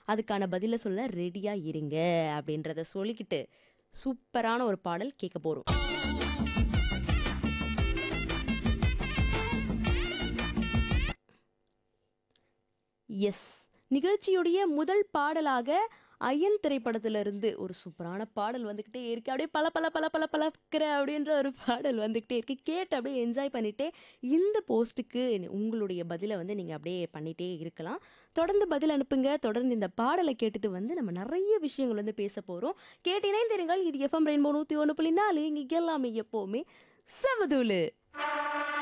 அதுக்கான பதிலை சொல்ல ரெடியாக இருங்க அப்படின்றத சொல்லிக்கிட்டு சூப்பரான ஒரு பாடல் கேட்க போகிறோம் எஸ் நிகழ்ச்சியுடைய முதல் பாடலாக அயன் திரைப்படத்திலிருந்து ஒரு சூப்பரான பாடல் வந்துக்கிட்டே இருக்கு அப்படியே பல பல பல பல பலக்கிற அப்படின்ற ஒரு பாடல் வந்துக்கிட்டே இருக்கு கேட்டு அப்படியே என்ஜாய் பண்ணிட்டே இந்த போஸ்ட்டுக்கு உங்களுடைய பதிலை வந்து நீங்கள் அப்படியே பண்ணிகிட்டே இருக்கலாம் தொடர்ந்து பதில் அனுப்புங்க தொடர்ந்து இந்த பாடலை கேட்டுட்டு வந்து நம்ம நிறைய விஷயங்கள் வந்து பேச போகிறோம் கேட்டு இணைந்திருங்கள் இது எஃப்எம் ரெயின்போ நூற்றி ஒன்று புள்ளி நாலு இங்கே எல்லாமே எப்போவுமே செமதூளு